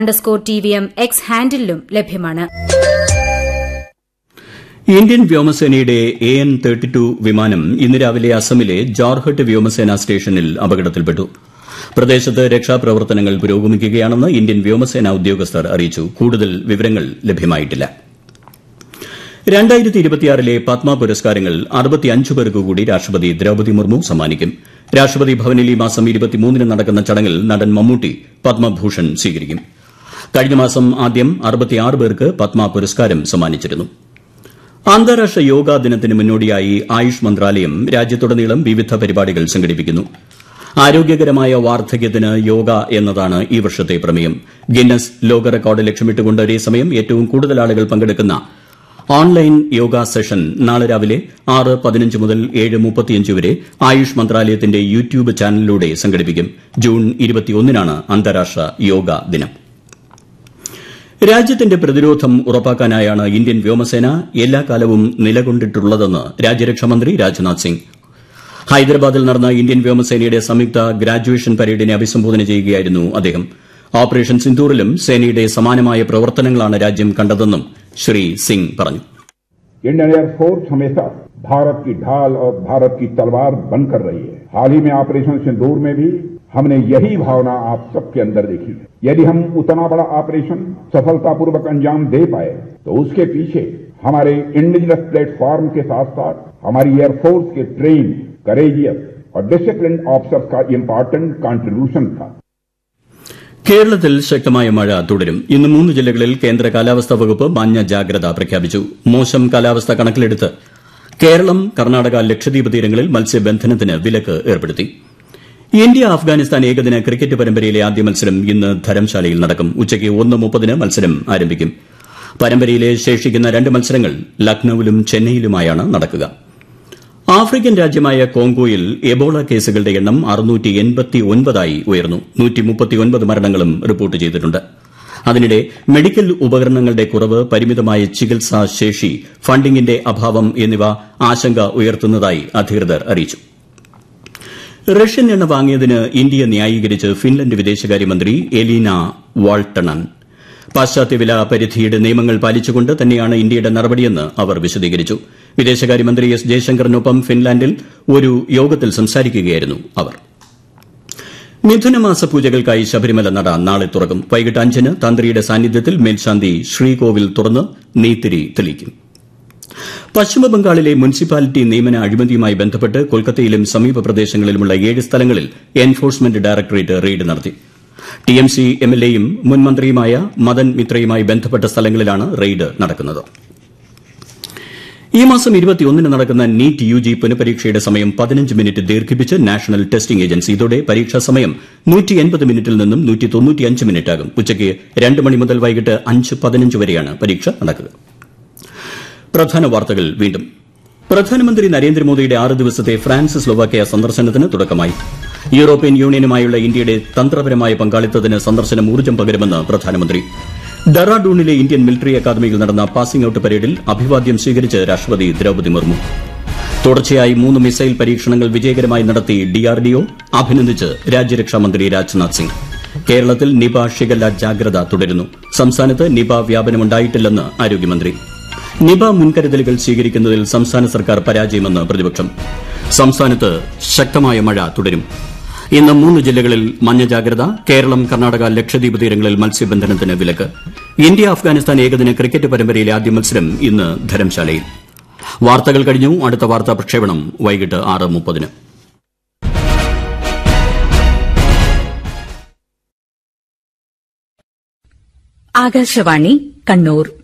underscore T V M X ഹാൻഡിലും ലഭ്യമാണ് Indian വ്യോമസേനയുടെ എ എൻ തേർട്ടി ടു വിമാനം ഇന്ന് രാവിലെ അസമിലെ ജോർഹട്ട് വ്യോമസേന സ്റ്റേഷനിൽ അപകടത്തിൽപ്പെട്ടു പ്രദേശത്ത് രക്ഷാപ്രവർത്തനങ്ങൾ പുരോഗമിക്കുകയാണെന്ന് ഇന്ത്യൻ വ്യോമസേന ഉദ്യോഗസ്ഥർ അറിയിച്ചു കൂടുതൽ വിവരങ്ങൾ ലഭ്യമായിട്ടില്ല ലെ പത്മ പുരസ്കാരങ്ങൾ അറുപത്തിയഞ്ച് പേർക്ക് കൂടി രാഷ്ട്രപതി ദ്രൌപതി മുർമു സമ്മാനിക്കും രാഷ്ട്രപതി ഭവനിൽ ഈ മാസം ഇരുപത്തിമൂന്നിന് നടക്കുന്ന ചടങ്ങിൽ നടൻ മമ്മൂട്ടി പത്മഭൂഷൺ സ്വീകരിക്കും കഴിഞ്ഞ മാസം ആദ്യം അറുപത്തിയാറ് പേർക്ക് പത്മ പുരസ്കാരം സമ്മാനിച്ചിരുന്നു അന്താരാഷ്ട്ര യോഗാ ദിനത്തിന് മുന്നോടിയായി ആയുഷ് മന്ത്രാലയം രാജ്യത്തുടനീളം വിവിധ പരിപാടികൾ സംഘടിപ്പിക്കുന്നു ആരോഗ്യകരമായ വാർദ്ധക്യത്തിന് യോഗ എന്നതാണ് ഈ വർഷത്തെ പ്രമേയം ഗിന്നസ് ലോക റെക്കോർഡ് ലക്ഷ്യമിട്ടുകൊണ്ട് ഒരേസമയം ഏറ്റവും കൂടുതൽ ആളുകൾ പങ്കെടുക്കുന്ന ഓൺലൈൻ യോഗ സെഷൻ നാളെ രാവിലെ ആറ് പതിനഞ്ച് മുതൽ ഏഴ് മുപ്പത്തിയഞ്ച് വരെ ആയുഷ് മന്ത്രാലയത്തിന്റെ യൂട്യൂബ് ചാനലിലൂടെ സംഘടിപ്പിക്കും ജൂൺ ഇരുപത്തിയൊന്നിനാണ് അന്താരാഷ്ട്ര യോഗ ദിനം രാജ്യത്തിന്റെ പ്രതിരോധം ഉറപ്പാക്കാനായാണ് ഇന്ത്യൻ വ്യോമസേന എല്ലാ കാലവും നിലകൊണ്ടിട്ടുള്ളതെന്ന് രാജ്യരക്ഷാമന്ത്രി രാജ്നാഥ് സിംഗ് ഹൈദരാബാദിൽ നടന്ന ഇന്ത്യൻ വ്യോമസേനയുടെ സംയുക്ത ഗ്രാജുവേഷൻ പരേഡിനെ അഭിസംബോധന ചെയ്യുകയായിരുന്നു അദ്ദേഹം ഓപ്പറേഷൻ സിന്ദൂറിലും സേനയുടെ സമാനമായ പ്രവർത്തനങ്ങളാണ് രാജ്യം കണ്ടതെന്നും ശ്രീ സിംഗ് പറഞ്ഞു इंडियन एयरफोर्स हमेशा भारत की ढाल और भारत की तलवार बनकर रही है हाल ही में ऑपरेशन सिंदूर में भी हमने यही भावना आप सबके अंदर देखी है यदि हम उतना बड़ा ऑपरेशन सफलतापूर्वक अंजाम दे पाए तो उसके पीछे हमारे इंडिजिनस प्लेटफॉर्म के साथ साथ हमारी एयरफोर्स के ट्रेन करेजियस और डिसिप्लिन ऑफिसर्स का इम्पोर्टेंट कंट्रीब्यूशन था കേരളത്തിൽ ശക്തമായ മഴ തുടരും ഇന്ന് മൂന്ന് ജില്ലകളിൽ കേന്ദ്ര കാലാവസ്ഥാ വകുപ്പ് മഞ്ഞ ജാഗ്രത പ്രഖ്യാപിച്ചു മോശം കാലാവസ്ഥ കണക്കിലെടുത്ത് കേരളം കർണാടക ലക്ഷദ്വീപ് തീരങ്ങളിൽ മത്സ്യബന്ധനത്തിന് വിലക്ക് ഏർപ്പെടുത്തി ഇന്ത്യ അഫ്ഗാനിസ്ഥാൻ ഏകദിന ക്രിക്കറ്റ് പരമ്പരയിലെ ആദ്യ മത്സരം ഇന്ന് ധരംശാലയിൽ നടക്കും ഉച്ചയ്ക്ക് ഒന്ന് മുപ്പതിന് മത്സരം ആരംഭിക്കും പരമ്പരയിലെ ശേഷിക്കുന്ന രണ്ട് മത്സരങ്ങൾ ലക്നൌവിലും ചെന്നൈയിലുമായാണ് നടക്കുക ആഫ്രിക്കൻ രാജ്യമായ കോങ്കോയിൽ എബോള കേസുകളുടെ എണ്ണം ആയി ഉയർന്നു മരണങ്ങളും റിപ്പോർട്ട് ചെയ്തിട്ടുണ്ട് അതിനിടെ മെഡിക്കൽ ഉപകരണങ്ങളുടെ കുറവ് പരിമിതമായ ചികിത്സാ ശേഷി ഫണ്ടിംഗിന്റെ അഭാവം എന്നിവ ആശങ്ക ഉയർത്തുന്നതായി അധികൃതർ അറിയിച്ചു റഷ്യൻ എണ്ണ വാങ്ങിയതിന് ഇന്ത്യ ന്യായീകരിച്ച് ഫിൻലന്റ് വിദേശകാര്യമന്ത്രി എലീന വാൾട്ടണൻ പാശ്ചാത്യ വില പരിധിയുടെ നിയമങ്ങൾ പാലിച്ചുകൊണ്ട് തന്നെയാണ് ഇന്ത്യയുടെ നടപടിയെന്ന് അവർ വിശദീകരിച്ചു വിദേശകാര്യമന്ത്രി എസ് ജയശങ്കറിനൊപ്പം ഫിൻലാൻഡിൽ ഒരു യോഗത്തിൽ സംസാരിക്കുകയായിരുന്നു അവർ മിഥുനമാസ പൂജകൾക്കായി ശബരിമല നട നാളെ തുറക്കും വൈകിട്ട് അഞ്ചിന് തന്ത്രിയുടെ സാന്നിധ്യത്തിൽ മേൽശാന്തി ശ്രീകോവിൽ തുറന്ന് നെയ്ത്തിരി തെളിയിക്കും പശ്ചിമബംഗാളിലെ മുനിസിപ്പാലിറ്റി നിയമന അഴിമതിയുമായി ബന്ധപ്പെട്ട് കൊൽക്കത്തയിലും സമീപ പ്രദേശങ്ങളിലുമുള്ള ഏഴ് സ്ഥലങ്ങളിൽ എൻഫോഴ്സ്മെന്റ് ഡയറക്ടറേറ്റ് റെയ്ഡ് നടത്തി ടിഎംസി എംഎൽഎയും മുൻ മന്ത്രിയുമായ മദൻ മിത്രയുമായി ബന്ധപ്പെട്ട സ്ഥലങ്ങളിലാണ് റെയ്ഡ് നടക്കുന്നത് ഈ മാസം ന് നടക്കുന്ന നീറ്റ് യുജി പുനഃപരീക്ഷയുടെ സമയം പതിനഞ്ച് മിനിറ്റ് ദീർഘിപ്പിച്ച് നാഷണൽ ടെസ്റ്റിംഗ് ഏജൻസി ഇതോടെ പരീക്ഷാ സമയം മിനിറ്റിൽ നിന്നും മിനിറ്റാകും ഉച്ചയ്ക്ക് രണ്ട് മണി മുതൽ വൈകിട്ട് അഞ്ച് പതിനഞ്ച് വരെയാണ് പരീക്ഷ നടക്കുക പ്രധാന വാർത്തകൾ വീണ്ടും പ്രധാനമന്ത്രി നരേന്ദ്രമോദിയുടെ ആറ് ദിവസത്തെ ഫ്രാൻസ് സ്ലൊവാക്യ സന്ദർശനത്തിന് തുടക്കമായി യൂറോപ്യൻ യൂണിയനുമായുള്ള ഇന്ത്യയുടെ തന്ത്രപരമായ പങ്കാളിത്തത്തിന് സന്ദർശനം ഊർജ്ജം പകരുമെന്ന് പ്രധാനമന്ത്രി ഡെറാഡൂണിലെ ഇന്ത്യൻ മിലിറ്ററി അക്കാദമിയിൽ നടന്ന പാസിംഗ് ഔട്ട് പരേഡിൽ അഭിവാദ്യം സ്വീകരിച്ച് രാഷ്ട്രപതി ദ്രൌപതി മുർമു തുടർച്ചയായി മൂന്ന് മിസൈൽ പരീക്ഷണങ്ങൾ വിജയകരമായി നടത്തി ഡിആർഡിഒ അഭിനന്ദിച്ച് രാജ്യരക്ഷാമന്ത്രി രാജ്നാഥ് സിംഗ് കേരളത്തിൽ നിപ ഷിഗല്ല ജാഗ്രത തുടരുന്നു സംസ്ഥാനത്ത് നിപ വ്യാപനമുണ്ടായിട്ടില്ലെന്ന് ആരോഗ്യമന്ത്രി നിപ മുൻകരുതലുകൾ സ്വീകരിക്കുന്നതിൽ സംസ്ഥാന സർക്കാർ പരാജയമെന്ന് പ്രതിപക്ഷം സംസ്ഥാനത്ത് ശക്തമായ മഴ തുടരും ഇന്ന് മൂന്ന് ജില്ലകളിൽ മഞ്ഞ ജാഗ്രത കേരളം കർണാടക ലക്ഷദ്വീപ് തീരങ്ങളിൽ മത്സ്യബന്ധനത്തിന് വിലക്ക് ഇന്ത്യ അഫ്ഗാനിസ്ഥാൻ ഏകദിന ക്രിക്കറ്റ് പരമ്പരയിലെ ആദ്യ മത്സരം ഇന്ന് ധരംശാലയിൽ വാർത്തകൾ കഴിഞ്ഞു അടുത്ത വാർത്താ പ്രക്ഷേപണം വൈകിട്ട് ആറ് മുപ്പതിന് ആകാശവാണി കണ്ണൂർ